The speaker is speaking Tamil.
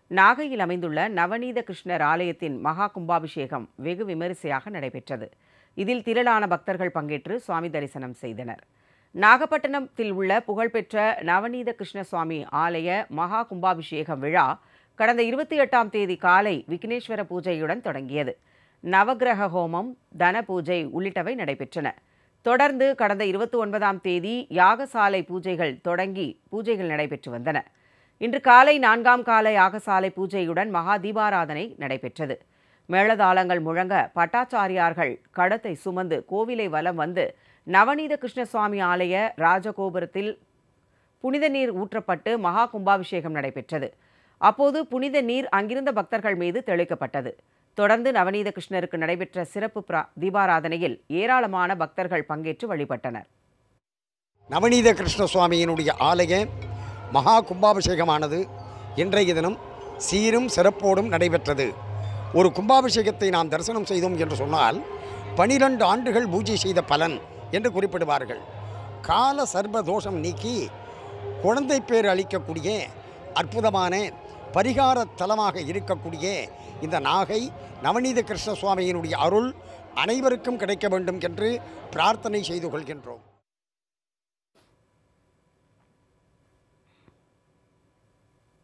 நாகையில் அமைந்துள்ள நவநீத கிருஷ்ணர் ஆலயத்தின் மகா கும்பாபிஷேகம் வெகு விமரிசையாக நடைபெற்றது இதில் திரளான பக்தர்கள் பங்கேற்று சுவாமி தரிசனம் செய்தனர் நாகப்பட்டினத்தில் உள்ள புகழ்பெற்ற நவநீத கிருஷ்ண சுவாமி ஆலய மகா கும்பாபிஷேகம் விழா கடந்த இருபத்தி எட்டாம் தேதி காலை விக்னேஸ்வர பூஜையுடன் தொடங்கியது நவக்கிரக ஹோமம் தன பூஜை உள்ளிட்டவை நடைபெற்றன தொடர்ந்து கடந்த இருபத்தி ஒன்பதாம் தேதி யாகசாலை பூஜைகள் தொடங்கி பூஜைகள் நடைபெற்று வந்தன இன்று காலை நான்காம் கால யாகசாலை பூஜையுடன் மகா தீபாராதனை நடைபெற்றது மேளதாளங்கள் முழங்க பட்டாச்சாரியார்கள் கடத்தை சுமந்து கோவிலை வலம் வந்து நவநீத கிருஷ்ணசுவாமி ஆலய ராஜகோபுரத்தில் புனித நீர் ஊற்றப்பட்டு மகா கும்பாபிஷேகம் நடைபெற்றது அப்போது புனித நீர் அங்கிருந்த பக்தர்கள் மீது தெளிக்கப்பட்டது தொடர்ந்து நவநீத கிருஷ்ணருக்கு நடைபெற்ற சிறப்பு பிரா- தீபாராதனையில் ஏராளமான பக்தர்கள் பங்கேற்று வழிபட்டனர் நவநீத கிருஷ்ண சுவாமியினுடைய ஆலய மகா கும்பாபிஷேகமானது இன்றைய தினம் சீரும் சிறப்போடும் நடைபெற்றது ஒரு கும்பாபிஷேகத்தை நாம் தரிசனம் செய்தோம் என்று சொன்னால் பனிரெண்டு ஆண்டுகள் பூஜை செய்த பலன் என்று குறிப்பிடுவார்கள் கால சர்ப தோஷம் நீக்கி குழந்தை பேர் அளிக்கக்கூடிய அற்புதமான பரிகார தலமாக இருக்கக்கூடிய இந்த நாகை நவநீத கிருஷ்ண சுவாமியினுடைய அருள் அனைவருக்கும் கிடைக்க வேண்டும் என்று பிரார்த்தனை செய்து கொள்கின்றோம்